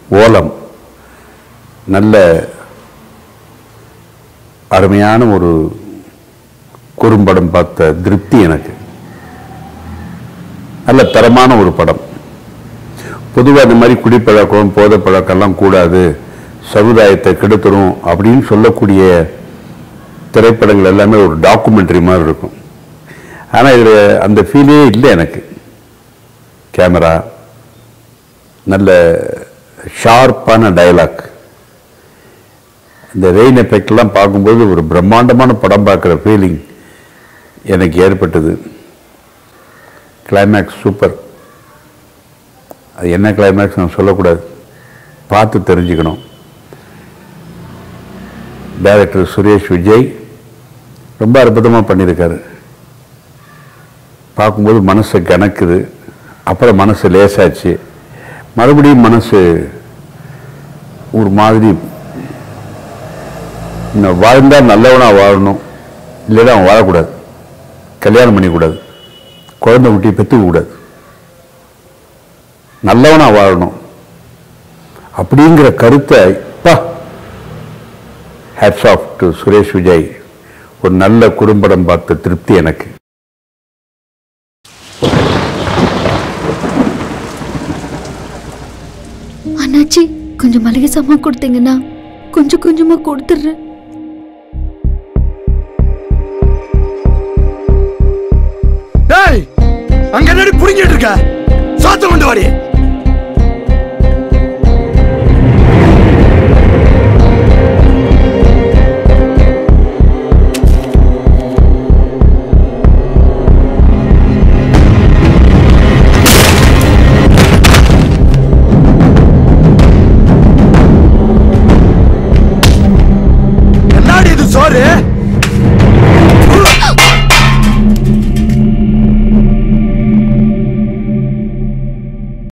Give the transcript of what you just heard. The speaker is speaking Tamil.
ஓலம் நல்ல அருமையான ஒரு குறும்படம் பார்த்த திருப்தி எனக்கு நல்ல தரமான ஒரு படம் பொதுவாக இந்த மாதிரி குடிப்பழக்கம் போதை பழக்கம்லாம் கூடாது சமுதாயத்தை கெடுத்துரும் அப்படின்னு சொல்லக்கூடிய திரைப்படங்கள் எல்லாமே ஒரு டாக்குமெண்ட்ரி மாதிரி இருக்கும் ஆனால் இதில் அந்த ஃபீலே இல்லை எனக்கு கேமரா நல்ல ஷார்ப்பான டயலாக் இந்த ரெயின் எஃபெக்ட்லாம் பார்க்கும்போது ஒரு பிரம்மாண்டமான படம் பார்க்குற ஃபீலிங் எனக்கு ஏற்பட்டது கிளைமேக்ஸ் சூப்பர் அது என்ன கிளைமேக்ஸ் நான் சொல்லக்கூடாது பார்த்து தெரிஞ்சுக்கணும் டைரக்டர் சுரேஷ் விஜய் ரொம்ப அற்புதமாக பண்ணியிருக்காரு பார்க்கும்போது மனசு கணக்குது அப்புறம் மனசு லேசாச்சு மறுபடியும் மனசு ஒரு மாதிரி இன்னும் வாழ்ந்தால் நல்லவனாக வாழணும் இல்லைன்னா அவன் வாழக்கூடாது கல்யாணம் பண்ணிக்கூடாது குழந்தை குட்டி பெற்றுக்க கூடாது நல்லவனா வாழணும் அப்படிங்கிற கருத்தை இப்பா hats off to Suresh Vijay ஒரு நல்ல குறும்படம் பார்த்த திருப்தி எனக்கு அண்ணாச்சி கொஞ்சம் மளிகை சாமான் கொடுத்தீங்கன்னா கொஞ்சம் கொஞ்சமா கொடுத்துட்றேன் டேய் அங்க என்னடி புடிங்கிட்டு இருக்க சாத்த கொண்டு வாடி